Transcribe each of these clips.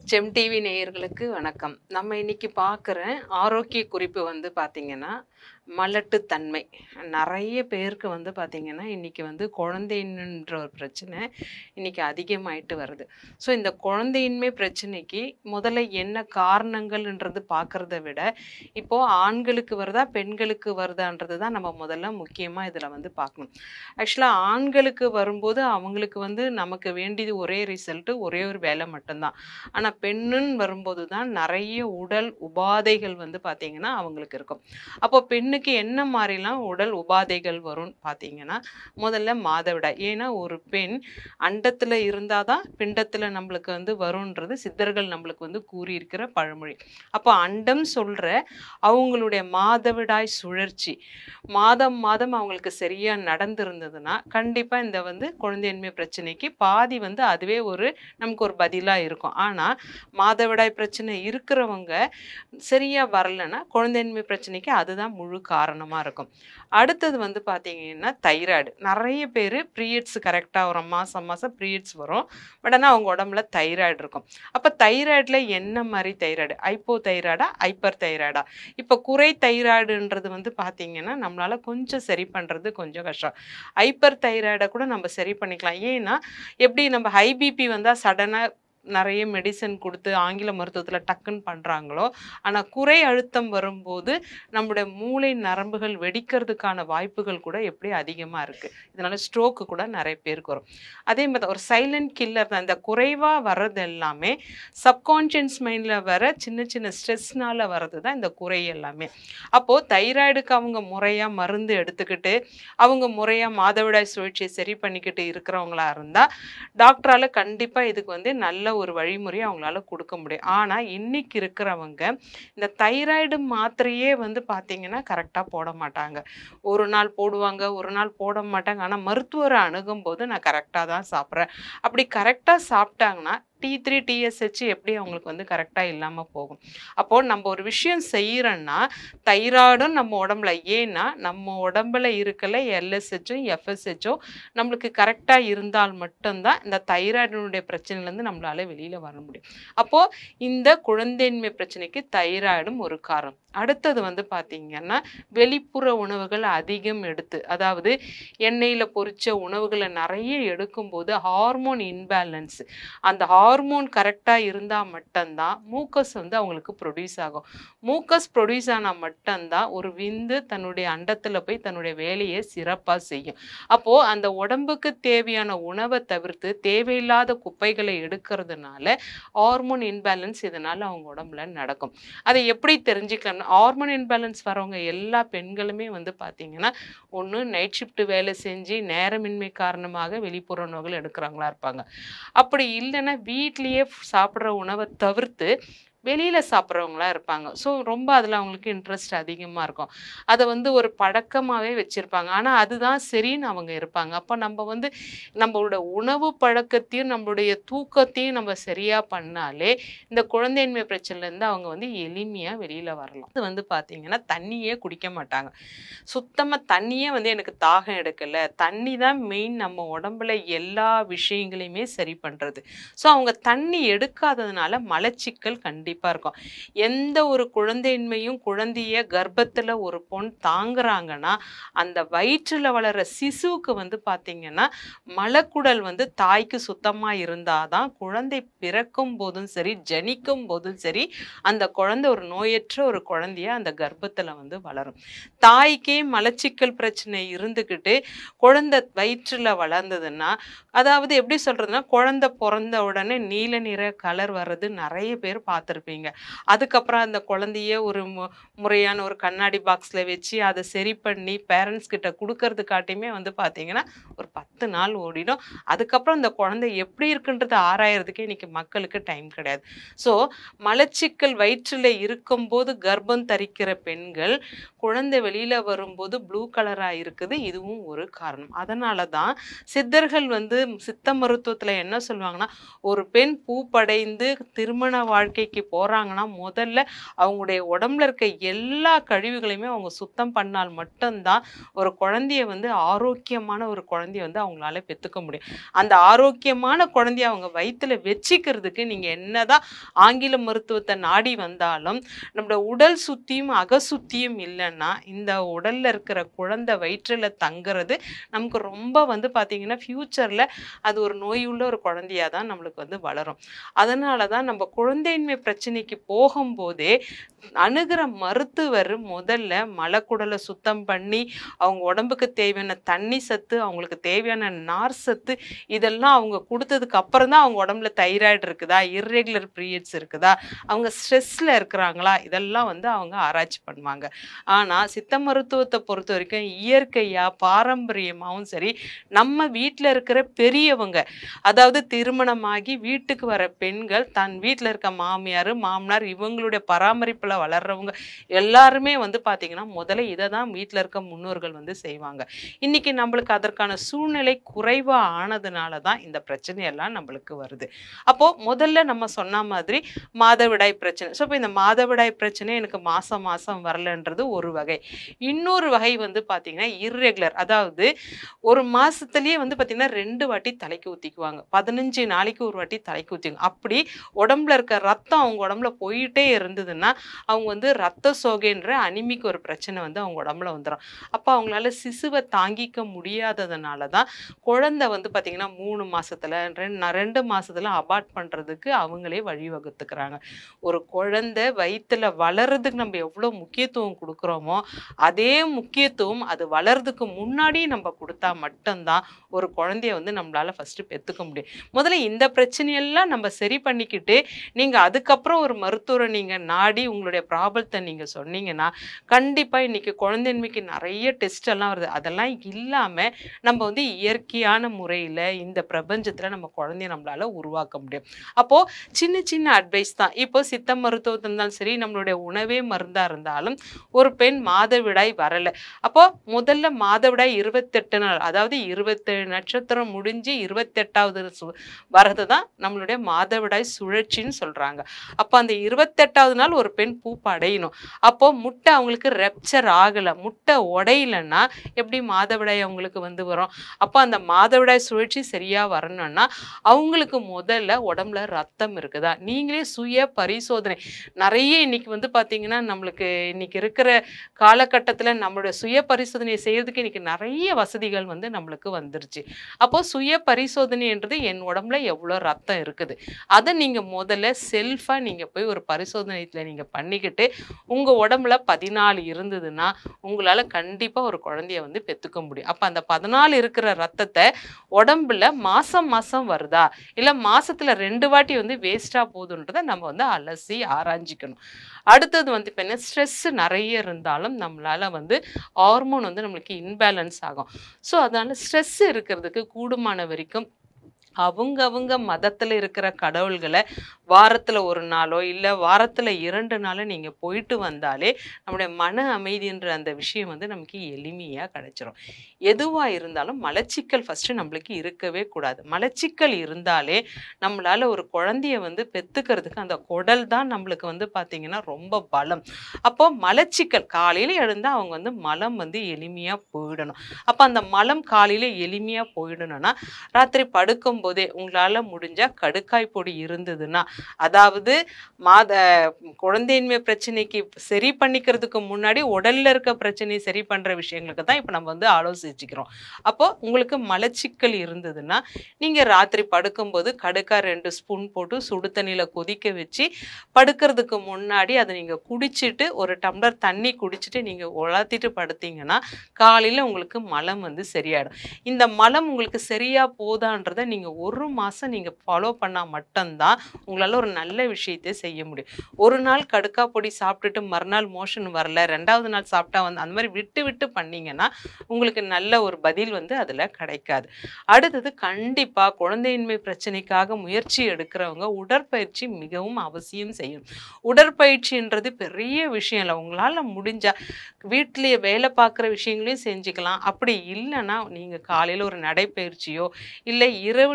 GeM TV நேயர்களுக்கு வணக்கம் நம்ம இன்னைக்கு பார்க்குற ஆரோக்கிய குறிப்பு வந்து பார்த்திங்கன்னா மலட்டுத்தன்மை நிறைய பேருக்கு வந்து பார்த்திங்கன்னா இன்றைக்கி வந்து குழந்தைன்னுன்ற ஒரு பிரச்சனை இன்றைக்கி அதிகமாயிட்டு வருது ஸோ இந்த குழந்தையின்மை பிரச்சனைக்கு முதல்ல என்ன காரணங்கள்ன்றது பார்க்குறத விட இப்போது ஆண்களுக்கு வருதா பெண்களுக்கு வருதான்றது தான் நம்ம முதல்ல முக்கியமாக இதில் வந்து பார்க்கணும் ஆக்சுவலாக ஆண்களுக்கு வரும்போது அவங்களுக்கு வந்து நமக்கு வேண்டியது ஒரே ரிசல்ட்டு ஒரே ஒரு வேலை மட்டும்தான் ஆனால் பெண்ணுன்னு வரும்போது தான் நிறைய உடல் உபாதைகள் வந்து பார்த்திங்கன்னா அவங்களுக்கு இருக்கும் அப்போ பெண்ணுக்கு என்ன மாதிரிலாம் உடல் உபாதைகள் வரும்னு பார்த்தீங்கன்னா முதல்ல மாதவிடாய் ஏன்னா ஒரு பெண் அண்டத்தில் இருந்தால் தான் பிண்டத்தில் நம்மளுக்கு வந்து வரும்ன்றது சித்தர்கள் நம்மளுக்கு வந்து கூறியிருக்கிற பழமொழி அப்போ அண்டம் சொல்கிற அவங்களுடைய மாதவிடாய் சுழற்சி மாதம் மாதம் அவங்களுக்கு சரியாக நடந்திருந்ததுன்னா கண்டிப்பாக இந்த வந்து குழந்தையின்மை பிரச்சனைக்கு பாதி வந்து அதுவே ஒரு நமக்கு ஒரு பதிலாக இருக்கும் ஆனால் மாதவிடாய் பிரச்சனை இருக்கிறவங்க சரியாக வரலைன்னா குழந்தையின்மை பிரச்சனைக்கு அதுதான் முழு காரணமாக இருக்கும் அடுத்தது வந்து பார்த்தீங்கன்னா தைராய்டு நிறைய பேர் ப்ரீயட்ஸ் கரெக்டாக வரும் மாதம் மாதம் ப்ரீயட்ஸ் வரும் பட் ஆனால் அவங்க உடம்புல தைராய்டு இருக்கும் அப்போ தைராய்டில் என்ன மாதிரி தைராய்டு ஐப்போ தைராய்டா ஹைப்பர் தைராய்டா இப்போ குறை தைராய்டுன்றது வந்து பார்த்தீங்கன்னா நம்மளால் கொஞ்சம் சரி பண்ணுறது கொஞ்சம் கஷ்டம் ஹைப்பர் தைராய்டை கூட நம்ம சரி பண்ணிக்கலாம் ஏன்னா எப்படி நம்ம ஹை பிபி வந்தால் சடனாக நிறைய மெடிசன் கொடுத்து ஆங்கில மருத்துவத்தில் டக்குன்னு பண்ணுறாங்களோ ஆனால் குறை அழுத்தம் வரும்போது நம்முடைய மூளை நரம்புகள் வெடிக்கிறதுக்கான வாய்ப்புகள் கூட எப்படி அதிகமாக இருக்குது இதனால் ஸ்ட்ரோக்கு கூட நிறைய பேருக்கு வரும் அதே மாதிரி ஒரு சைலண்ட் கில்லர் தான் இந்த குறைவாக வர்றது எல்லாமே சப்கான்ஷியஸ் மைண்டில் வர சின்ன சின்ன ஸ்ட்ரெஸ்னால் வர்றது தான் இந்த குறை எல்லாமே அப்போது தைராய்டுக்கு அவங்க முறையாக மருந்து எடுத்துக்கிட்டு அவங்க முறையாக மாதவிடாய் சுழற்சியை சரி பண்ணிக்கிட்டு இருக்கிறவங்களா இருந்தால் டாக்டரால் கண்டிப்பாக இதுக்கு வந்து நல்ல ஒரு வழிமுறையை அவங்களால கொடுக்க முடியும் ஆனால் இன்னைக்கு இருக்கிறவங்க இந்த தைராய்டு மாத்திரையே வந்து பார்த்தீங்கன்னா கரெக்டாக போட மாட்டாங்க ஒரு நாள் போடுவாங்க ஒரு நாள் போட மாட்டாங்க ஆனால் மருத்துவரை அணுகும்போது நான் கரெக்டாக தான் சாப்பிட்றேன் அப்படி கரெக்டாக சாப்பிட்டாங்கன்னா டி த்ரீ டிஎஸ்ஹெச் எப்படி அவங்களுக்கு வந்து கரெக்டாக இல்லாமல் போகும் அப்போது நம்ம ஒரு விஷயம் செய்கிறோன்னா தைராய்டும் நம்ம உடம்புல ஏன்னா நம்ம உடம்புல இருக்கல எல்எஸ்ஹெச்சும் எஃப்எஸ்ஹெச்சும் நம்மளுக்கு கரெக்டாக இருந்தால் மட்டும்தான் இந்த தைராய்டினுடைய பிரச்சனையிலேருந்து நம்மளால வெளியில் வர முடியும் அப்போது இந்த குழந்தையின்மை பிரச்சனைக்கு தைராய்டும் ஒரு காரணம் அடுத்தது வந்து பார்த்திங்கன்னா வெளிப்புற உணவுகள் அதிகம் எடுத்து அதாவது எண்ணெயில் பொரிச்ச உணவுகளை நிறைய எடுக்கும்போது ஹார்மோன் இன்பேலன்ஸ் அந்த ஹார்மோன் கரெக்டாக இருந்தால் மட்டும்தான் மூக்கஸ் வந்து அவங்களுக்கு ப்ரொடியூஸ் ஆகும் மூக்கஸ் ப்ரொடியூஸ் ஆனால் மட்டும்தான் ஒரு விந்து தன்னுடைய அண்டத்தில் போய் தன்னுடைய வேலையை சிறப்பாக செய்யும் அப்போது அந்த உடம்புக்கு தேவையான உணவை தவிர்த்து தேவையில்லாத குப்பைகளை எடுக்கிறதுனால ஹார்மோன் இன்பேலன்ஸ் இதனால் அவங்க உடம்புல நடக்கும் அதை எப்படி தெரிஞ்சுக்கணும் ஹார்மோன் இன்பேலன்ஸ் வரவங்க எல்லா பெண்களுமே வந்து பார்த்திங்கன்னா ஒன்று நைட் ஷிஃப்ட் வேலை செஞ்சு நேரமின்மை காரணமாக வெளிப்புற உணவுகள் எடுக்கிறவங்களா இருப்பாங்க அப்படி இல்லைன்னா வீட்லேயே சாப்பிட்ற உணவை தவிர்த்து வெளியில் சாப்பிட்றவங்களா இருப்பாங்க ஸோ ரொம்ப அதில் அவங்களுக்கு இன்ட்ரெஸ்ட் அதிகமாக இருக்கும் அதை வந்து ஒரு பழக்கமாகவே வச்சுருப்பாங்க ஆனால் அதுதான் சரின்னு அவங்க இருப்பாங்க அப்போ நம்ம வந்து நம்மளோட உணவு பழக்கத்தையும் நம்மளுடைய தூக்கத்தையும் நம்ம சரியாக பண்ணாலே இந்த குழந்தையின்மை பிரச்சனைலேருந்து அவங்க வந்து எளிமையாக வெளியில் வரலாம் அது வந்து பார்த்திங்கன்னா தண்ணியே குடிக்க மாட்டாங்க சுத்தமாக தண்ணியே வந்து எனக்கு தாகம் எடுக்கலை தண்ணி தான் மெயின் நம்ம உடம்புல எல்லா விஷயங்களையுமே சரி பண்ணுறது ஸோ அவங்க தண்ணி எடுக்காததுனால மலச்சிக்கல் கண்டிப்பாக இருக்கும் எந்த ஒரு குழந்தையின்மையும் குழந்தைய கர்ப்பத்தில் ஒரு பொண் தாங்குறாங்கன்னா அந்த வயிற்றில் வளர சிசுவுக்கு வந்து பார்த்திங்கன்னா மலக்குடல் வந்து தாய்க்கு சுத்தமாக இருந்தால் தான் குழந்தை பிறக்கும் போதும் சரி ஜனிக்கும் போதும் சரி அந்த குழந்தை ஒரு நோயற்ற ஒரு குழந்தைய அந்த கர்ப்பத்தில் வந்து வளரும் தாய்க்கே மலச்சிக்கல் பிரச்சனை இருந்துக்கிட்டு குழந்தை வயிற்றில் வளர்ந்ததுன்னா அதாவது எப்படி சொல்கிறதுனா குழந்தை பிறந்த உடனே நீல நிற கலர் வர்றது நிறைய பேர் பார்த்துருப்பீங்க அதுக்கப்புறம் அந்த குழந்தைய ஒரு மு முறையான ஒரு கண்ணாடி பாக்ஸில் வச்சு அதை சரி பண்ணி பேரண்ட்ஸ் கிட்ட கொடுக்கறதுக்காட்டியுமே வந்து பார்த்தீங்கன்னா ஒரு பத்து நாள் ஓடிடும் அதுக்கப்புறம் அந்த குழந்தை எப்படி இருக்குன்றது ஆராயறதுக்கே இன்னைக்கு மக்களுக்கு டைம் கிடையாது ஸோ மலச்சிக்கல் வயிற்றில் இருக்கும்போது கர்ப்பம் தரிக்கிற பெண்கள் குழந்தை வெளியில் வரும்போது ப்ளூ கலராக இருக்குது இதுவும் ஒரு காரணம் அதனால தான் சித்தர்கள் வந்து சித்த மருத்துவத்தில் என்ன சொல்லுவாங்கன்னா ஒரு பெண் பூப்படைந்து திருமண வாழ்க்கைக்கு போகிறாங்கன்னா முதல்ல அவங்களுடைய உடம்புல இருக்க எல்லா கழிவுகளையுமே அவங்க சுத்தம் பண்ணால் மட்டும்தான் ஒரு குழந்தைய வந்து ஆரோக்கியமான ஒரு குழந்தைய வந்து அவங்களால பெற்றுக்க முடியும் அந்த ஆரோக்கியமான குழந்தைய அவங்க வயித்துல வச்சிக்கிறதுக்கு நீங்கள் என்னதான் ஆங்கில மருத்துவத்தை நாடி வந்தாலும் நம்மளோட உடல் சுத்தியும் அகசுத்தியும் இல்லைன்னா இந்த உடல்ல இருக்கிற குழந்தை வயிற்றுல தங்குறது நமக்கு ரொம்ப வந்து பார்த்தீங்கன்னா ஃப்யூச்சரில் அது ஒரு நோயுள்ள ஒரு குழந்தையா தான் நம்மளுக்கு வந்து வளரும் அதனால தான் நம்ம குழந்தையின்மை பிரச்சனைக்கு போகும்போதே அணுகிற மருத்துவர் முதல்ல மலக்குடலை சுத்தம் பண்ணி அவங்க உடம்புக்கு தேவையான தண்ணி சத்து அவங்களுக்கு தேவையான நார் சத்து இதெல்லாம் அவங்க கொடுத்ததுக்கு அப்புறம் தான் அவங்க உடம்புல தைராய்டு இருக்குதா இர்ரெகுலர் பீரியட்ஸ் இருக்குதா அவங்க ஸ்ட்ரெஸ்ஸில் இருக்கிறாங்களா இதெல்லாம் வந்து அவங்க ஆராய்ச்சி பண்ணுவாங்க ஆனால் சித்த மருத்துவத்தை பொறுத்த வரைக்கும் இயற்கையாக பாரம்பரியமாகவும் சரி நம்ம வீட்டில் இருக்கிற பெரியவங்க அதாவது திருமணமாகி வீட்டுக்கு வர பெண்கள் தன் வீட்டில் இருக்க மாமியார் மாமனார் இவங்களுடைய பராமரிப்பில் வளர்றவங்க எல்லாருமே வந்து பார்த்திங்கன்னா முதல்ல இதை தான் வீட்டில் இருக்க முன்னோர்கள் வந்து செய்வாங்க இன்னைக்கு நம்மளுக்கு அதற்கான சூழ்நிலை குறைவாக ஆனதுனால தான் இந்த பிரச்சனையெல்லாம் நம்மளுக்கு வருது அப்போது முதல்ல நம்ம சொன்ன மாதிரி மாதவிடாய் பிரச்சனை ஸோ இப்போ இந்த மாதவிடாய் பிரச்சனை எனக்கு மாதம் மாதம் வரலன்றது ஒரு வகை இன்னொரு வகை வந்து பார்த்திங்கன்னா இர்ரெகுலர் அதாவது ஒரு மாதத்துலேயே வந்து பார்த்திங்கன்னா ரெண்டு வாட்டி தலைக்கு ஊற்றிக்குவாங்க பதினஞ்சு நாளைக்கு ஒரு வாட்டி தலைக்கு ஊற்றிக்குவாங்க அப்படி உடம்புல இருக்க ரத்தம் அவங்க உடம்புல போயிட்டே இருந்ததுன்னா அவங்க வந்து ரத்த சோகைன்ற அனிமிக்கு ஒரு பிரச்சனை வந்து அவங்க உடம்புல வந்துடும் அப்போ அவங்களால சிசுவை தாங்கிக்க முடியாததுனால தான் குழந்தை வந்து பார்த்திங்கன்னா மூணு மாசத்துல ரெண்டு ரெண்டு மாசத்துல அபார்ட் பண்ணுறதுக்கு அவங்களே வழிவகுத்துக்கிறாங்க ஒரு குழந்தை வயித்துல வளர்றதுக்கு நம்ம எவ்வளோ முக்கியத்துவம் கொடுக்குறோமோ அதே முக்கியத்துவம் அது வளர்றதுக்கு முன்னாடி நம்ம கொடுத்தா மட்டும்தான் ஒரு குழந்தைய வந்து நம்மளால ஃபர்ஸ்ட் பெற்றுக்க முடியும் முதல்ல இந்த பிரச்சனையெல்லாம் நம்ம சரி பண்ணிக்கிட்டு நீங்க அதுக்கப்புறம் ஒரு மருத்துவரை நீங்க நாடி உங்களுடைய ப்ராப்ளத்தை நீங்க சொன்னீங்கன்னா கண்டிப்பா இன்னைக்கு குழந்தைன்மைக்கு நிறைய டெஸ்ட் எல்லாம் வருது அதெல்லாம் இல்லாம நம்ம வந்து இயற்கையான முறையில இந்த பிரபஞ்சத்துல நம்ம குழந்தைய நம்மளால உருவாக்க முடியும் அப்போ சின்ன சின்ன அட்வைஸ் தான் இப்போ சித்த மருத்துவத்தில் இருந்தாலும் சரி நம்மளுடைய உணவே மருந்தா இருந்தாலும் ஒரு பெண் மாதவிடாய் வரல அப்போ முதல்ல மாதவிடாய் இருபத்தெட்டு நாள் அதாவது இருபத்தேழு நட்சத்திரம் முடிஞ்சு இருபத்தெட்டாவது சு- வரது தான் நம்மளுடைய மாதவிடாய் சுழற்சின்னு சொல்றாங்க அப்போ அந்த இருபத்தெட்டாவது நாள் ஒரு பெண் பூப்பு அடையணும் அப்போ முட்டை அவங்களுக்கு ரெப்சர் ஆகலை முட்டை உடையலன்னா எப்படி மாதவிடாய் அவங்களுக்கு வந்து வரும் அப்போ அந்த மாதவிடாய் சுழற்சி சரியா வரணும்னா அவங்களுக்கு முதல்ல உடம்புல ரத்தம் இருக்குதா நீங்களே சுய பரிசோதனை நிறைய இன்னைக்கு வந்து பார்த்தீங்கன்னா நம்மளுக்கு இன்னைக்கு இருக்கிற காலகட்டத்தில் நம்மளுடைய சுய பரிசோதனையை செய்யறதுக்கு இன்னைக்கு நிறைய வசதிகள் வந்து நம்மளுக்கு வந்துருச்சு அப்போ சுய பரிசோதனைன்றது என் உடம்புல எவ்வளோ ரத்தம் இருக்குது அதை நீங்கள் முதல்ல செல்ஃபாக நீங்கள் போய் ஒரு பரிசோதனையில் நீங்கள் பண்ணிக்கிட்டு உங்கள் உடம்புல பதினாலு இருந்ததுன்னா உங்களால் கண்டிப்பாக ஒரு குழந்தைய வந்து பெற்றுக்க முடியும் அப்போ அந்த பதினாலு இருக்கிற ரத்தத்தை உடம்புல மாதம் மாதம் வருதா இல்லை மாசத்துல ரெண்டு வாட்டி வந்து வேஸ்ட்டாக போகுதுன்றதை நம்ம வந்து அலசி ஆராய்ஞ்சிக்கணும் அடுத்தது வந்து இப்போ என்ன ஸ்ட்ரெஸ் நிறைய இருந்தாலும் நம்மளால வந்து ஹார்மோன் வந்து நம்மளுக்கு இன்பேலன்ஸ் ஆகும் ஸோ அதனால ஸ்ட்ரெஸ் இருக்கிறதுக்கு கூடுமான வரைக்கும் அவங்க அவங்க மதத்தில் இருக்கிற கடவுள்களை வாரத்தில் ஒரு நாளோ இல்லை வாரத்தில் இரண்டு நாளோ நீங்கள் போயிட்டு வந்தாலே நம்முடைய மன அமைதின்ற அந்த விஷயம் வந்து நமக்கு எளிமையாக கிடைச்சிரும் எதுவாக இருந்தாலும் மலச்சிக்கல் ஃபஸ்ட்டு நம்மளுக்கு இருக்கவே கூடாது மலச்சிக்கல் இருந்தாலே நம்மளால் ஒரு குழந்தைய வந்து பெற்றுக்கிறதுக்கு அந்த குடல் தான் நம்மளுக்கு வந்து பார்த்திங்கன்னா ரொம்ப பலம் அப்போ மலச்சிக்கல் காலையில் எழுந்தால் அவங்க வந்து மலம் வந்து எளிமையாக போயிடணும் அப்போ அந்த மலம் காலையில் எளிமையாக போயிடணும்னா ராத்திரி படுக்கும்போதே உங்களால் முடிஞ்சால் கடுக்காய் பொடி இருந்ததுன்னா அதாவது மாத குழந்தையின்மை பிரச்சனைக்கு சரி பண்ணிக்கிறதுக்கு முன்னாடி உடல்ல இருக்க பிரச்சனையை சரி பண்ணுற விஷயங்களுக்கு தான் இப்போ நம்ம வந்து ஆலோசிச்சுக்கிறோம் அப்போ உங்களுக்கு மலச்சிக்கல் இருந்ததுன்னா நீங்கள் ராத்திரி படுக்கும்போது கடுக்காய் ரெண்டு ஸ்பூன் போட்டு சுடு தண்ணியில் கொதிக்க வச்சு படுக்கிறதுக்கு முன்னாடி அதை நீங்கள் குடிச்சிட்டு ஒரு டம்ளர் தண்ணி குடிச்சிட்டு நீங்கள் உலர்த்திட்டு படுத்தீங்கன்னா காலையில் உங்களுக்கு மலம் வந்து சரியாயிடும் இந்த மலம் உங்களுக்கு சரியா போதான்றதை நீங்கள் ஒரு மாதம் நீங்கள் ஃபாலோ பண்ணால் மட்டும்தான் உங்களால் ஒரு நல்ல விஷயத்தை செய்ய முடியும் ஒரு நாள் கடுக்கா பொடி சாப்பிட்டுட்டு மறுநாள் மோஷன் வரல ரெண்டாவது நாள் சாப்பிட்டா வந்து அந்த மாதிரி விட்டு விட்டு பண்ணீங்கன்னா உங்களுக்கு நல்ல ஒரு பதில் வந்து அதில் கிடைக்காது அடுத்தது கண்டிப்பாக குழந்தையின்மை பிரச்சனைக்காக முயற்சி எடுக்கிறவங்க உடற்பயிற்சி மிகவும் அவசியம் செய்யணும் உடற்பயிற்சின்றது பெரிய விஷயம் இல்லை உங்களால் முடிஞ்சா வீட்டிலேயே வேலை பார்க்குற விஷயங்களையும் செஞ்சுக்கலாம் அப்படி இல்லைன்னா நீங்கள் காலையில் ஒரு நடைப்பயிற்சியோ இல்லை இரவு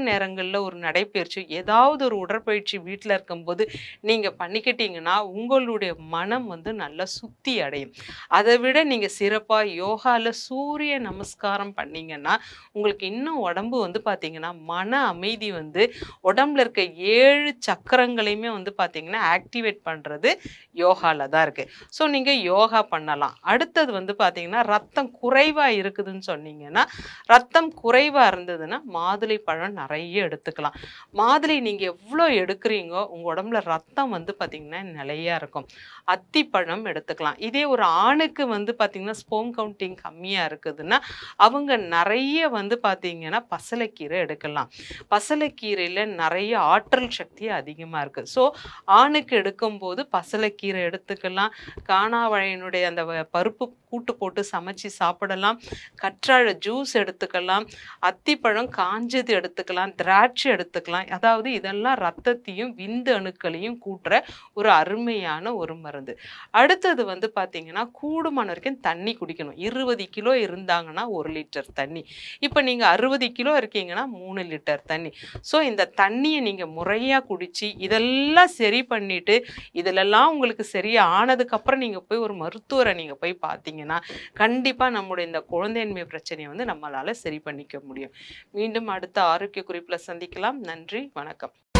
நேரங்கள்ல ஒரு நடைப்பயிற்சி, ஏதாவது ஒரு உடற்பயிற்சி வீட்ல இருக்கும்போது நீங்க பண்ணிக்கிட்டீங்கன்னா, உங்களுடைய மனம் வந்து நல்லா சுத்தி அடையும். அத விட நீங்க சிறப்பா யோகால சூரிய நமஸ்காரம் பண்ணீங்கன்னா, உங்களுக்கு இன்னும் உடம்பு வந்து பார்த்தீங்கன்னா, மன அமைதி வந்து உடம்புல இருக்க 7 சக்கரங்களையுமே வந்து பார்த்தீங்கன்னா, ஆக்டிவேட் பண்றது யோகால தான் இருக்கு. ஸோ நீங்க யோகா பண்ணலாம். அடுத்தது வந்து பார்த்தீங்கன்னா, ரத்தம் குறைவா இருக்குதுன்னு சொன்னீங்கன்னா, ரத்தம் குறைவா இருந்ததுன்னா, மாதுளை பழம் நெறைய எடுத்துக்கலாம். மாதுளை நீங்க எவ்வளோ எடுக்கிறீங்கோ, உங்க உடம்புல ரத்தம் வந்து பார்த்தீங்கன்னா, நிலையா இருக்கும். அத்திப்பழம் எடுத்துக்கலாம். இதே ஒரு ஆணுக்கு வந்து பார்த்தீங்கன்னா, ஸ்பெர்ம் கவுண்டிங் கம்மியா இருக்குதுன்னா, அவங்க நெறைய வந்து பார்த்தீங்கன்னா, பசலைக்கீரை எடுக்கலாம். பசலைக்கீரையில நெறைய ஆற்றல் சக்தி அதிகமா இருக்கு. ஸோ ஆணுக்கு எடுக்கும்போது பசலைக்கீரை எடுத்துக்கலாம். கானாவாழையினுடைய அந்த வ பருப்பு கூட்டு போட்டு சமைச்சு சாப்பிடலாம். கற்றாழை ஜூஸ் எடுத்துக்கலாம். அத்திப்பழம் காஞ்சது எடுத்துக்கலாம். திராட்சை எடுத்துக்கலாம். அதாவது இதெல்லாம் ரத்தத்தையும், விந்து அணுக்களையும் கூட்டுற ஒரு அருமையான ஒரு மருந்து. அடுத்தது வந்து பார்த்தீங்கன்னா, கூடுமான வரைக்கும் தண்ணி குடிக்கணும். 20 கிலோ இருந்தாங்கன்னா 1 லிட்டர் தண்ணி. இப்ப நீங்க 60 கிலோ இருக்கீங்கன்னா 3 லிட்டர் தண்ணி. ஸோ இந்த தண்ணிய நீங்க முறையா குடிச்சு, இதெல்லாம் சரி பண்ணிட்டு, இதுலலாம் உங்களுக்கு சரியா ஆனதுக்கப்புறம் நீங்க போய் ஒரு மருத்துவர நீங்க போய் பார்த்தீங்கன்னா, கண்டிப்பா நம்முடைய இந்த குழந்தையின்மை பிரச்சனைய வந்து நம்மளால சரி பண்ணிக்க முடியும். மீண்டும் அடுத்த ஆரோக்கிய குறிப்புல சந்திக்கலாம். நன்றி, வணக்கம்.